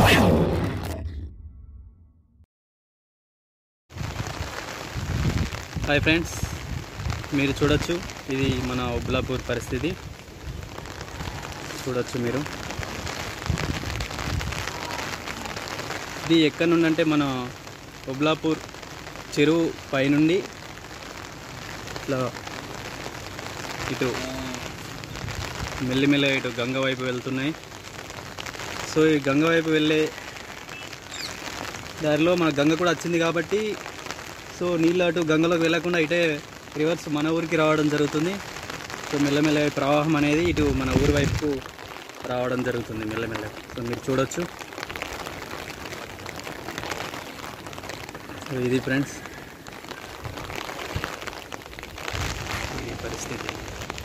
hi friends మీరు చూడొచ్చు ఇది మన ఒబ్లాపూర్ పరిస్థితి చూడొచ్చు మీరు ఇది ఎక్కడి నుండి అంటే మన ఒబ్లాపూర్ చెరువు పైనుండి ఇట్లా ఇటు మెల్లిమెల్ల ఇటు గంగ వైపు వెళ్తున్నాయి సో ఈ గంగ వైపు వెళ్ళే దారిలో మన గంగ కూడా వచ్చింది కాబట్టి సో నీళ్ళు అటు గంగలోకి వెళ్ళకుండా ఇటే రివర్స్ మన ఊరికి రావడం జరుగుతుంది సో మెల్లమెల్ల ప్రవాహం అనేది ఇటు మన ఊరి వైపుకు రావడం జరుగుతుంది మెల్లమెల్ల సో మీరు చూడొచ్చు సో ఇది ఫ్రెండ్స్ ఈ పరిస్థితి